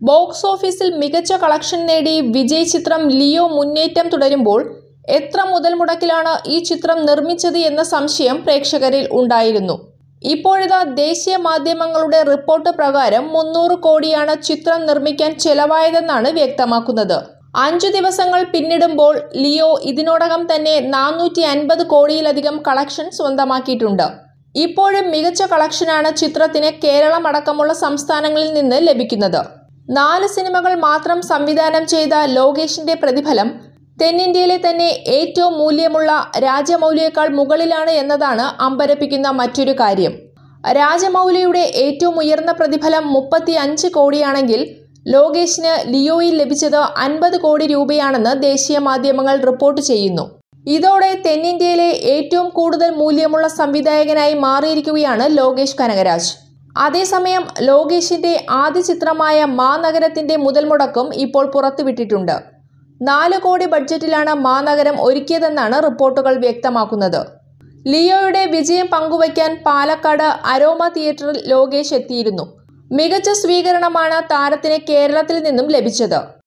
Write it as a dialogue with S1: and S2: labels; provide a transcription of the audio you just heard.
S1: box ഓഫീസിൽ മികച്ച collection നേടി വിജയ് ചിത്രം ലിയോ മുന്നേറ്റം തുടരുമ്പോൾ എത്ര മുതൽ മുടക്കിലാണ് ഈ ചിത്രം നിർമ്മിച്ചത് എന്ന സംശയം പ്രേക്ഷകരിൽ ഉണ്ടായിരുന്നു ഇപ്പോഴിതാ ദേശീയ മാധ്യമങ്ങളുടെ റിപ്പോർട്ട് പ്രകാരം മുന്നൂറ് കോടിയാണ് ചിത്രം നിർമ്മിക്കാൻ ചെലവായതെന്നാണ് വ്യക്തമാക്കുന്നത് അഞ്ചു ദിവസങ്ങൾ പിന്നിടുമ്പോൾ ലിയോ ഇതിനോടകം തന്നെ നാനൂറ്റി അൻപത് കോടിയിലധികം കളക്ഷൻ സ്വന്തമാക്കിയിട്ടുണ്ട് ഇപ്പോഴും മികച്ച കളക്ഷനാണ് ചിത്രത്തിന് കേരളം അടക്കമുള്ള സംസ്ഥാനങ്ങളിൽ നിന്ന് ലഭിക്കുന്നത് നാല് സിനിമകൾ മാത്രം സംവിധാനം ചെയ്ത ലോകേഷിന്റെ പ്രതിഫലം തെന്നിന്ത്യയിലെ തന്നെ ഏറ്റവും മൂല്യമുള്ള രാജമൗലിയേക്കാൾ മുകളിലാണ് എന്നതാണ് അമ്പരപ്പിക്കുന്ന മറ്റൊരു കാര്യം രാജമൗലിയുടെ ഏറ്റവും ഉയർന്ന പ്രതിഫലം മുപ്പത്തി അഞ്ച് കോടിയാണെങ്കിൽ ലോകേഷിന് ലിയോയിൽ ലഭിച്ചത് അൻപത് കോടി രൂപയാണെന്ന് ദേശീയ മാധ്യമങ്ങൾ റിപ്പോർട്ട് ചെയ്യുന്നു ഇതോടെ തെന്നിന്ത്യയിലെ ഏറ്റവും കൂടുതൽ മൂല്യമുള്ള സംവിധായകനായി മാറിയിരിക്കുകയാണ് ലോകേഷ് കനകരാജ് അതേസമയം ലോകേഷിന്റെ ആദ്യ ചിത്രമായ മാ നഗരത്തിന്റെ മുതൽ മുടക്കും ഇപ്പോൾ പുറത്തുവിട്ടിട്ടുണ്ട് നാല് കോടി ബഡ്ജറ്റിലാണ് മാനഗരം ഒരുക്കിയതെന്നാണ് റിപ്പോർട്ടുകൾ വ്യക്തമാക്കുന്നത് ലിയോയുടെ വിജയം പങ്കുവയ്ക്കാൻ പാലക്കാട് അരോമ തിയേറ്ററിൽ ലോകേഷ് എത്തിയിരുന്നു മികച്ച സ്വീകരണമാണ് താരത്തിന് കേരളത്തിൽ നിന്നും ലഭിച്ചത്